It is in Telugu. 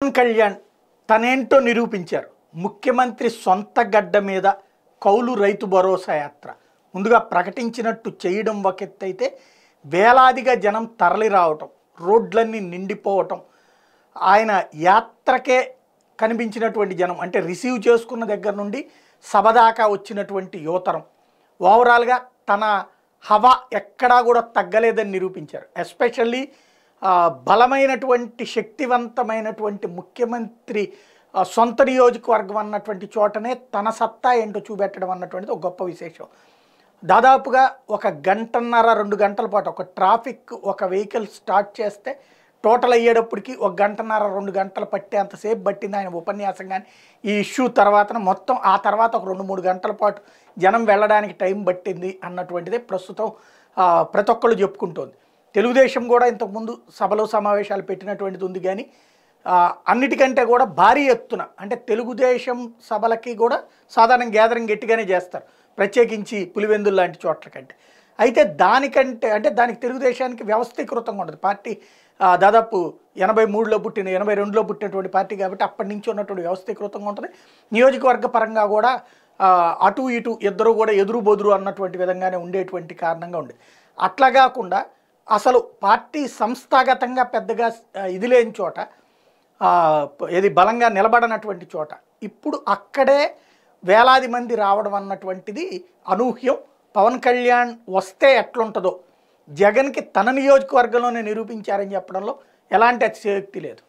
పవన్ కళ్యాణ్ తనేంటో నిరూపించారు ముఖ్యమంత్రి సొంత గడ్డ మీద కౌలు రైతు భరోసా యాత్ర ముందుగా ప్రకటించినట్టు చేయడం ఒక ఎత్తు అయితే వేలాదిగా జనం తరలి రావటం రోడ్లన్నీ నిండిపోవటం ఆయన యాత్రకే కనిపించినటువంటి జనం అంటే రిసీవ్ చేసుకున్న దగ్గర నుండి సభ దాకా వచ్చినటువంటి యువతరం ఓవరాల్గా తన హవా ఎక్కడా కూడా తగ్గలేదని నిరూపించారు ఎస్పెషల్లీ బలమైనటువంటి శక్తివంతమైనటువంటి ముఖ్యమంత్రి ఆ, సొంత నియోజకవర్గం అన్నటువంటి చోటనే తన సత్తా ఏంటో చూపెట్టడం అన్నటువంటిది ఒక గొప్ప విశేషం దాదాపుగా ఒక గంటన్నర రెండు గంటల పాటు ఒక ట్రాఫిక్ ఒక వెహికల్ స్టార్ట్ చేస్తే టోటల్ అయ్యేటప్పటికి ఒక గంటన్నర రెండు గంటలు పట్టేంతసేపు పట్టింది ఆయన ఉపన్యాసం కానీ ఈ ఇష్యూ తర్వాత మొత్తం ఆ తర్వాత ఒక రెండు మూడు గంటల పాటు జనం వెళ్ళడానికి టైం పట్టింది అన్నటువంటిదే ప్రస్తుతం ఆ, ప్రతి ఒక్కళ్ళు చెప్పుకుంటోంది తెలుగుదేశం కూడా ఇంతకుముందు సభలో సమావేశాలు పెట్టినటువంటిది ఉంది కానీ ఆ, అన్నిటికంటే కూడా భారీ ఎత్తున అంటే తెలుగుదేశం సభలకి కూడా సాధారణ గ్యాదరింగ్ గట్టిగానే చేస్తారు ప్రత్యేకించి పులివెందులు లాంటి చోట్ల కంటే అయితే దానికంటే అంటే దానికి తెలుగుదేశానికి వ్యవస్థీకృతంగా ఉండదు పార్టీ ఆ, దాదాపు ఎనభై మూడులో పుట్టిన ఎనభై రెండులో పుట్టినటువంటి పార్టీ కాబట్టి అప్పటి నుంచి ఉన్నటువంటి వ్యవస్థీకృతంగా ఉంటుంది నియోజకవర్గ పరంగా కూడా ఆ, అటు ఇటు ఇద్దరు కూడా ఎదురు బొదురు అన్నటువంటి విధంగానే ఉండేటువంటి కారణంగా ఉండేది అట్లా కాకుండా అసలు పార్టీ సంస్థాగతంగా పెద్దగా ఆ, ఇది లేని చోట ఆ, ఏది బలంగా నిలబడనటువంటి చోట ఇప్పుడు అక్కడే వేలాది మంది రావడం అన్నటువంటిది అనూహ్యం పవన్ కళ్యాణ్ వస్తే ఎట్లుంటుందో జగన్కి తన నియోజకవర్గంలోనే నిరూపించారని చెప్పడంలో ఎలాంటి అతిశయోక్తి లేదు